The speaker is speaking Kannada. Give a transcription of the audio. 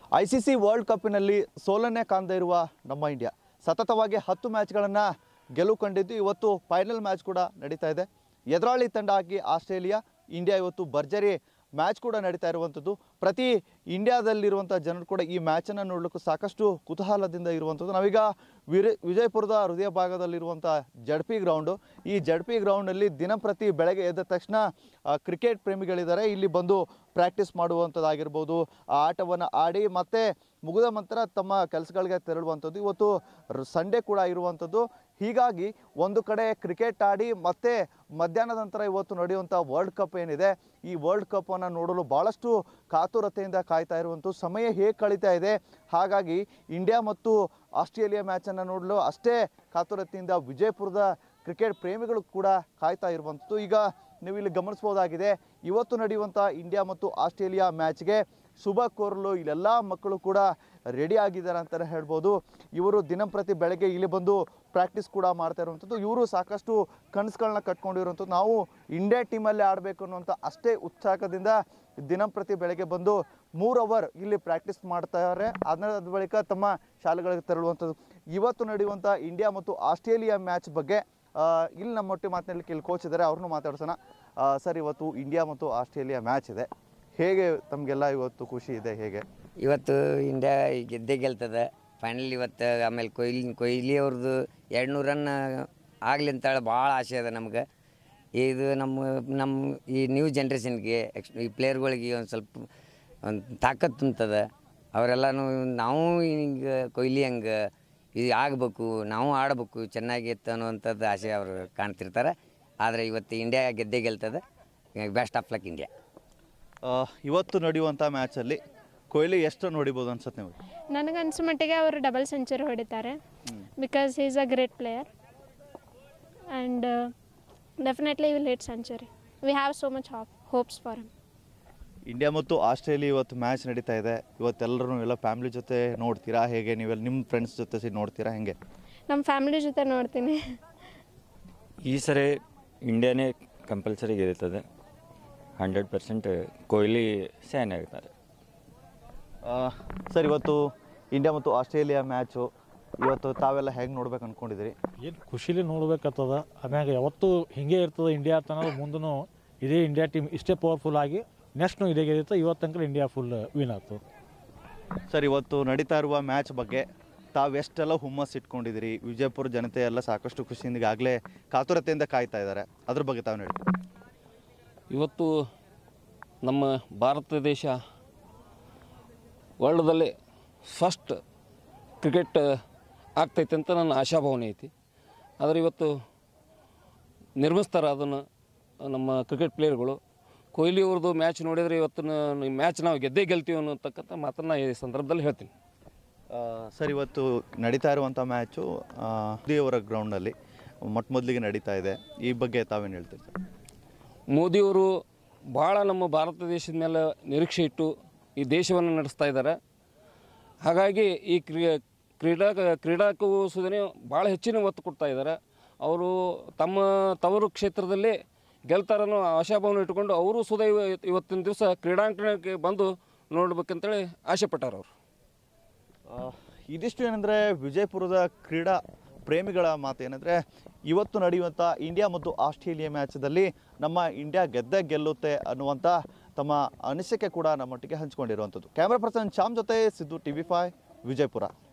ಐ ಸಿ ಸಿ ವರ್ಲ್ಡ್ ಕಪ್ಪಿನಲ್ಲಿ ಸೋಲನ್ನೇ ಕಾಣದೇ ಇರುವ ನಮ್ಮ ಇಂಡಿಯಾ ಸತತವಾಗಿ ಹತ್ತು ಮ್ಯಾಚ್ಗಳನ್ನು ಗೆಲುವು ಕಂಡಿದ್ದು ಇವತ್ತು ಫೈನಲ್ ಮ್ಯಾಚ್ ಕೂಡ ನಡೀತಾ ಇದೆ ಎದುರಾಳಿ ತಂಡ ಆಗಿ ಆಸ್ಟ್ರೇಲಿಯಾ ಇಂಡಿಯಾ ಇವತ್ತು ಭರ್ಜರಿ ಮ್ಯಾಚ್ ಕೂಡ ನಡೀತಾ ಇರುವಂಥದ್ದು ಪ್ರತಿ ಇಂಡಿಯಾದಲ್ಲಿರುವಂಥ ಜನರು ಕೂಡ ಈ ಮ್ಯಾಚನ್ನು ನೋಡಲಿಕ್ಕೂ ಸಾಕಷ್ಟು ಕುತೂಹಲದಿಂದ ಇರುವಂಥದ್ದು ನಾವೀಗ ವಿರ ವಿಜಯಪುರದ ಹೃದಯ ಭಾಗದಲ್ಲಿರುವಂಥ ಜಡ್ಪಿ ಗ್ರೌಂಡು ಈ ಜಡ್ಪಿ ಗ್ರೌಂಡಲ್ಲಿ ದಿನಂಪ್ರತಿ ಬೆಳಗ್ಗೆ ಎದ್ದ ತಕ್ಷಣ ಆ, ಕ್ರಿಕೆಟ್ ಪ್ರೇಮಿಗಳಿದ್ದಾರೆ ಇಲ್ಲಿ ಬಂದು ಪ್ರಾಕ್ಟೀಸ್ ಮಾಡುವಂಥದ್ದಾಗಿರ್ಬೋದು ಆ ಆಟವನ್ನು ಆಡಿ ಮತ್ತೆ ಮುಗಿದ ನಂತರ ತಮ್ಮ ಕೆಲಸಗಳಿಗೆ ತೆರಳುವಂಥದ್ದು ಇವತ್ತು ಸಂಡೇ ಕೂಡ ಇರುವಂಥದ್ದು ಹೀಗಾಗಿ ಒಂದು ಕಡೆ ಕ್ರಿಕೆಟ್ ಆಡಿ ಮತ್ತೆ ಮಧ್ಯಾಹ್ನದ ನಂತರ ಇವತ್ತು ನಡೆಯುವಂಥ ವರ್ಲ್ಡ್ ಕಪ್ ಏನಿದೆ ಈ ವರ್ಲ್ಡ್ ಕಪ್ಪನ್ನು ನೋಡಲು ಭಾಳಷ್ಟು ಕಾತುರತೆಯಿಂದ ಕಾಯ್ತಾ ಇರುವಂಥ ಸಮಯ ಹೇಗೆ ಕಳೀತಾ ಇದೆ ಹಾಗಾಗಿ ಇಂಡಿಯಾ ಮತ್ತು ಆಸ್ಟ್ರೇಲಿಯಾ ಮ್ಯಾಚನ್ನು ನೋಡಲು ಅಷ್ಟೇ ಕಾತುರತೆಯಿಂದ ವಿಜಯಪುರದ ಕ್ರಿಕೆಟ್ ಪ್ರೇಮಿಗಳು ಕೂಡ ಕಾಯ್ತಾ ಇರುವಂಥದ್ದು ಈಗ ನೀವು ಇಲ್ಲಿ ಗಮನಿಸ್ಬೋದಾಗಿದೆ ಇವತ್ತು ನಡೆಯುವಂಥ ಇಂಡಿಯಾ ಮತ್ತು ಆಸ್ಟ್ರೇಲಿಯಾ ಮ್ಯಾಚ್ಗೆ ಶುಭ ಕೋರಲು ಇಲ್ಲೆಲ್ಲ ಮಕ್ಕಳು ಕೂಡ ರೆಡಿ ಆಗಿದ್ದಾರೆ ಅಂತಲೇ ಹೇಳ್ಬೋದು ಇವರು ದಿನಂಪ್ರತಿ ಬೆಳಗ್ಗೆ ಇಲ್ಲಿ ಬಂದು ಪ್ರಾಕ್ಟೀಸ್ ಕೂಡ ಮಾಡ್ತಾ ಇರುವಂಥದ್ದು ಇವರು ಸಾಕಷ್ಟು ಕನಸುಗಳನ್ನ ಕಟ್ಕೊಂಡಿರುವಂಥದ್ದು ನಾವು ಇಂಡಿಯಾ ಟೀಮಲ್ಲಿ ಆಡಬೇಕು ಅನ್ನುವಂಥ ಅಷ್ಟೇ ಉತ್ಸಾಹದಿಂದ ದಿನಂಪ್ರತಿ ಬೆಳಗ್ಗೆ ಬಂದು ಮೂರು ಅವರ್ ಇಲ್ಲಿ ಪ್ರಾಕ್ಟೀಸ್ ಮಾಡ್ತಾರೆ ಅದರ ಬಳಿಕ ತಮ್ಮ ಶಾಲೆಗಳಿಗೆ ತೆರಳುವಂಥದ್ದು ಇವತ್ತು ನಡೆಯುವಂಥ ಇಂಡಿಯಾ ಮತ್ತು ಆಸ್ಟ್ರೇಲಿಯಾ ಮ್ಯಾಚ್ ಬಗ್ಗೆ ಆ, ಇಲ್ಲಿ ನಮ್ಮ ಒಟ್ಟಿಗೆ ಮಾತನಾಡಲಿಕ್ಕೆ ಇಲ್ಲಿ ಕೋಚ್ ಇದ್ದಾರೆ ಅವ್ರನ್ನೂ ಮಾತಾಡ್ಸೋಣ ಆ, ಸರ್ ಇವತ್ತು ಇಂಡಿಯಾ ಮತ್ತು ಆಸ್ಟ್ರೇಲಿಯಾ ಮ್ಯಾಚ್ ಇದೆ ಹೇಗೆ ತಮಗೆಲ್ಲ ಇವತ್ತು ಖುಷಿ ಇದೆ ಹೇಗೆ ಇವತ್ತು ಇಂಡಿಯಾ ಗೆದ್ದೇ ಗೆಲ್ತದೆ ಫೈನಲ್ ಇವತ್ತು ಆಮೇಲೆ ಕೊಹ್ಲಿ ಕೊಹ್ಲಿ ಅವ್ರದ್ದು ಎರಡು ನೂರು ರನ್ ಆಗಲಿ ಅಂತೇಳಿ ಭಾಳ ಆಸೆ ಅದ ನಮ್ಗೆ ಇದು ನಮ್ಮ ನಮ್ಮ ಈ ನ್ಯೂ ಜನ್ರೇಷನ್ಗೆ ಎಕ್ಸ್ ಈ ಪ್ಲೇಯರ್ಗಳಿಗೆ ಒಂದು ಸ್ವಲ್ಪ ಒಂದು ತಾಕತ್ತು ತುಂಬ್ತದೆ ಅವರೆಲ್ಲನೂ ನಾವು ಹಿಂಗೆ ಕೊಹ್ಲಿ ಹಂಗೆ ಇದು ಆಗಬೇಕು ನಾವು ಆಡಬೇಕು ಚೆನ್ನಾಗಿ ಇತ್ತು ಅನ್ನುವಂಥದ್ದು ಆಸೆ ಅವರು ಕಾಣ್ತಿರ್ತಾರೆ ಆದರೆ ಇವತ್ತು ಇಂಡಿಯಾ ಗೆದ್ದೇ ಗೆಲ್ತದೆ ಬೆಸ್ಟ್ ಆಫ್ ಲಕ್ ಇಂಡಿಯಾ ಆ, ಇವತ್ತು ನಡೆಯುವಂಥ ಮ್ಯಾಚಲ್ಲಿ ಕೊಹ್ಲಿ ಎಷ್ಟು ನೋಡಿಬೋದು ಅನ್ಸುತ್ತೆ ನಿಮಗೆ ನನಗನ್ಸೋ ಮಟ್ಟಿಗೆ ಅವರು ಡಬಲ್ ಸೆಂಚುರಿ ಹೊಡಿತಾರೆ because he is a great player and definitely will hit century we have so much hop hopes for him India ಮತ್ತು ಆಸ್ಟ್ರೇಲಿಯಾ ಇವತ್ತು ಮ್ಯಾಚ್ ನಡೀತಾ ಇದೆ ಇವತ್ತೆಲ್ಲರೂ ಎಲ್ಲ ಫ್ಯಾಮಿಲಿ ಜೊತೆ ನೋಡ್ತೀರಾ ಹೇಗೆ ನೀವೆಲ್ಲ ನಿಮ್ಮ ಫ್ರೆಂಡ್ಸ್ ಜೊತೆ ಸೇರಿ ನೋಡ್ತೀರಾ ಹೆಂಗೆ ನಮ್ಮ ಫ್ಯಾಮಿಲಿ ಜೊತೆ ನೋಡ್ತೀನಿ ಈ ಸರಿ ಇಂಡಿಯಾನೇ ಕಂಪಲ್ಸರಿ ಗೆಲ್ತದೆ ಹಂಡ್ರೆಡ್ ಪರ್ಸೆಂಟ್ ಕೊಹ್ಲಿ ಸ್ಯಾನ್ ಆಗ್ತಾರೆ ಆ, ಸರ್ ಇವತ್ತು ಇಂಡಿಯಾ ಮತ್ತು ಆಸ್ಟ್ರೇಲಿಯಾ ಮ್ಯಾಚು ಇವತ್ತು ತಾವೆಲ್ಲ ಹೆಂಗೆ ನೋಡ್ಬೇಕು ಅಂದ್ಕೊಂಡಿದ್ದೀರಿ ಏನು ಖುಷಿಲಿ ನೋಡ್ಬೇಕತ್ತದ ಆಮ್ಯಾಗ ಯಾವತ್ತೂ ಹಿಂಗೆ ಇರ್ತದೆ ಇಂಡಿಯಾ ಅನ್ನೋದು ಮುಂದೂ ಇದೇ ಇಂಡಿಯಾ ಟೀಮ್ ಇಷ್ಟೇ ಪವರ್ಫುಲ್ ಆಗಿ ನೆಕ್ಸ್ಟ್ನು ಇದೇ ಗೆದ್ದಿತ್ತು ಇವತ್ತು ತನಕ ಇಂಡಿಯಾ ಫುಲ್ ವಿನ್ ಆಯ್ತು ಸರ್ ಇವತ್ತು ನಡೀತಾ ಇರುವ ಮ್ಯಾಚ್ ಬಗ್ಗೆ ತಾವು ಎಷ್ಟೆಲ್ಲ ಹುಮ್ಮಸ್ ಇಟ್ಕೊಂಡಿದ್ದೀರಿ ವಿಜಯಪುರ ಜನತೆ ಎಲ್ಲ ಸಾಕಷ್ಟು ಖುಷಿಯಿಂದ ಈಗಾಗಲೇ ಕಾತುರತೆಯಿಂದ ಕಾಯ್ತಾ ಇದ್ದಾರೆ ಅದ್ರ ಬಗ್ಗೆ ತಾವು ಹೇಳಿ ಇವತ್ತು ನಮ್ಮ ಭಾರತ ದೇಶ ವರ್ಲ್ಡ್ದಲ್ಲೇ ಫಸ್ಟ್ ಕ್ರಿಕೆಟ್ ಆಗ್ತೈತೆ ಅಂತ ನನ್ನ ಆಶಾಭಾವನೆ ಐತಿ ಆದರೆ ಇವತ್ತು ನಿರ್ಮಿಸ್ತಾರೆ ಅದನ್ನು ನಮ್ಮ ಕ್ರಿಕೆಟ್ ಪ್ಲೇಯರ್ಗಳು ಕೊಹ್ಲಿ ಅವ್ರದ್ದು ಮ್ಯಾಚ್ ನೋಡಿದರೆ ಇವತ್ತಿನ ಮ್ಯಾಚ್ ನಾವು ಗೆದ್ದೇ ಗೆಲ್ತೀವಿ ಅನ್ನೋತಕ್ಕಂಥ ಮಾತನ್ನು ಈ ಸಂದರ್ಭದಲ್ಲಿ ಹೇಳ್ತೀನಿ ಆ, ಸರ್ ಇವತ್ತು ನಡೀತಾ ಇರುವಂಥ ಮ್ಯಾಚು ಅವರ ಗ್ರೌಂಡಲ್ಲಿ ಮೊಟ್ಟ ಮೊದಲಿಗೆ ನಡೀತಾ ಇದೆ ಈ ಬಗ್ಗೆ ತಾವೇನು ಹೇಳ್ತೀರಿ ಸರ್ ಮೋದಿಯವರು ಭಾಳ ನಮ್ಮ ಭಾರತ ದೇಶದ ಮೇಲೆ ನಿರೀಕ್ಷೆ ಇಟ್ಟು ಈ ದೇಶವನ್ನು ನಡೆಸ್ತಾ ಇದ್ದಾರೆ ಹಾಗಾಗಿ ಈ ಕ್ರೀ ಕ್ರೀಡಾ ಕ್ರೀಡಾಕ್ಕೂ ಸುಧನೆ ಭಾಳ ಹೆಚ್ಚಿನ ಒತ್ತು ಕೊಡ್ತಾ ಇದ್ದಾರೆ ಅವರು ತಮ್ಮ ತವರು ಕ್ಷೇತ್ರದಲ್ಲಿ ಗೆಲ್ತಾರನ್ನೋ ಆಶಾಭಾವನೆ ಇಟ್ಕೊಂಡು ಅವರು ಸುಧಾ ಇವ- ಇವತ್ತಿನ ದಿವಸ ಕ್ರೀಡಾಂಗಣಕ್ಕೆ ಬಂದು ನೋಡ್ಬೇಕಂತೇಳಿ ಆಸೆ ಪಟ್ಟಾರ ಅವರು ಆ, ಇದಿಷ್ಟು ಏನಂದರೆ ವಿಜಯಪುರದ ಕ್ರೀಡಾ ಪ್ರೇಮಿಗಳ ಮಾತು ಏನಂದರೆ ಇವತ್ತು ನಡೆಯುವಂಥ ಇಂಡಿಯಾ ಮತ್ತು ಆಸ್ಟ್ರೇಲಿಯಾ ಮ್ಯಾಚದಲ್ಲಿ ನಮ್ಮ ಇಂಡಿಯಾ ಗೆದ್ದೇ ಗೆಲ್ಲುತ್ತೆ ಅನ್ನುವಂಥ ತಮ್ಮ ಅನಿಸಿಕೆ ಕೂಡ ನಮ್ಮೊಟ್ಟಿಗೆ ಹಂಚ್ಕೊಂಡಿರುವಂಥದ್ದು ಕ್ಯಾಮ್ರಾ ಪರ್ಸನ್ ಶ್ಯಾಮ್ ಜೊತೆ ಸಿದ್ದು ಟಿ ವಿ ಫೈ ವಿಜಯಪುರ